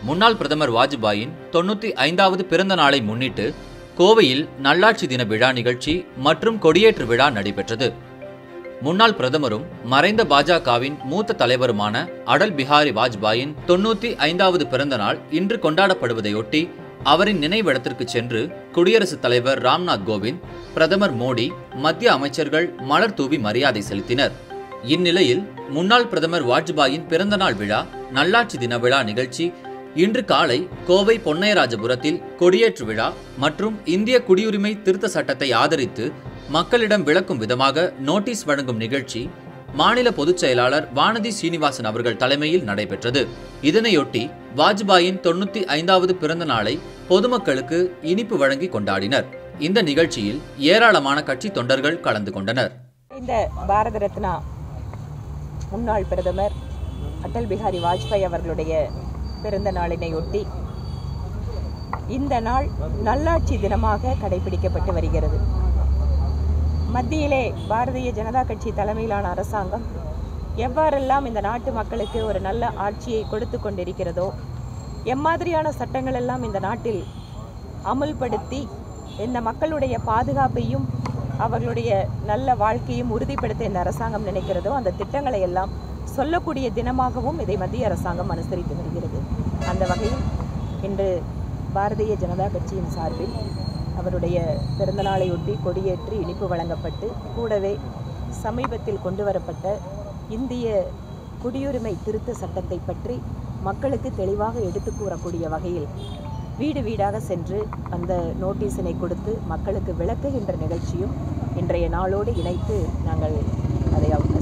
முன்னாள் பிரதமர் வாஜ்பாயின் தொண்ணூத்தி ஐந்தாவது பிறந்த நாளை முன்னிட்டு கோவையில் நல்லாட்சி தின விழா நிகழ்ச்சி மற்றும் கொடியேற்று விழா நடைபெற்றது முன்னாள் பிரதமரும் மறைந்த பாஜகவின் மூத்த தலைவருமான அடல் பிஹாரி வாஜ்பாயின் தொண்ணூத்தி ஐந்தாவது பிறந்த நாள் இன்று கொண்டாடப்படுவதையொட்டி அவரின் நினைவிடத்திற்கு சென்று குடியரசுத் தலைவர் ராம்நாத் கோவிந்த் பிரதமர் மோடி மத்திய அமைச்சர்கள் மலர் தூவி மரியாதை செலுத்தினர் இந்நிலையில் முன்னாள் பிரதமர் வாஜ்பாயின் பிறந்தநாள் விழா நல்லாட்சி தின விழா நிகழ்ச்சி இன்று காலை கோவை பொன்னையராஜபுரத்தில் கொடியேற்று விழா மற்றும் இந்திய குடியுரிமை திருத்த சட்டத்தை ஆதரித்து மக்களிடம் விளக்கும் விதமாக நோட்டீஸ் வழங்கும் நிகழ்ச்சி மாநில பொதுச் செயலாளர் வானதி சீனிவாசன் அவர்கள் தலைமையில் நடைபெற்றது இதனையொட்டி வாஜ்பாயின் தொண்ணூத்தி ஐந்தாவது பிறந்த நாளை பொதுமக்களுக்கு இனிப்பு வழங்கி கொண்டாடினர் இந்த நிகழ்ச்சியில் ஏராளமான கட்சி தொண்டர்கள் கலந்து கொண்டனர் இந்த பாரத ரத்னா முன்னாள் பிரதமர் அடல் பிஹாரி வாஜ்பாய் அவர்களுடைய பிறந்த நாளினையொட்டி இந்த நாள் நல்லாட்சி தினமாக கடைபிடிக்கப்பட்டு வருகிறது மத்தியிலே பாரதிய ஜனதா கட்சி தலைமையிலான அரசாங்கம் எவ்வாறெல்லாம் இந்த நாட்டு மக்களுக்கு ஒரு நல்ல ஆட்சியை கொடுத்து கொண்டிருக்கிறதோ எம்மாதிரியான சட்டங்கள் எல்லாம் இந்த நாட்டில் அமுல்படுத்தி இந்த மக்களுடைய பாதுகாப்பையும் அவர்களுடைய நல்ல வாழ்க்கையும் உறுதிப்படுத்த இந்த அரசாங்கம் நினைக்கிறதோ அந்த திட்டங்களை எல்லாம் சொல்லக்கூடிய தினமாகவும் இதை மத்திய அரசாங்கம் அனுசரித்து வருகிறது அந்த வகையில் இன்று பாரதிய ஜனதா கட்சியின் சார்பில் அவருடைய பிறந்தநாளையொட்டி கொடியேற்றி இனிப்பு வழங்கப்பட்டு கூடவே சமீபத்தில் கொண்டு வரப்பட்ட இந்திய குடியுரிமை திருத்த சட்டத்தை பற்றி மக்களுக்கு தெளிவாக எடுத்து கூறக்கூடிய வகையில் வீடு வீடாக சென்று அந்த நோட்டீஸினை கொடுத்து மக்களுக்கு விளக்குகின்ற நிகழ்ச்சியும் இன்றைய நாளோடு இணைத்து நாங்கள் அதை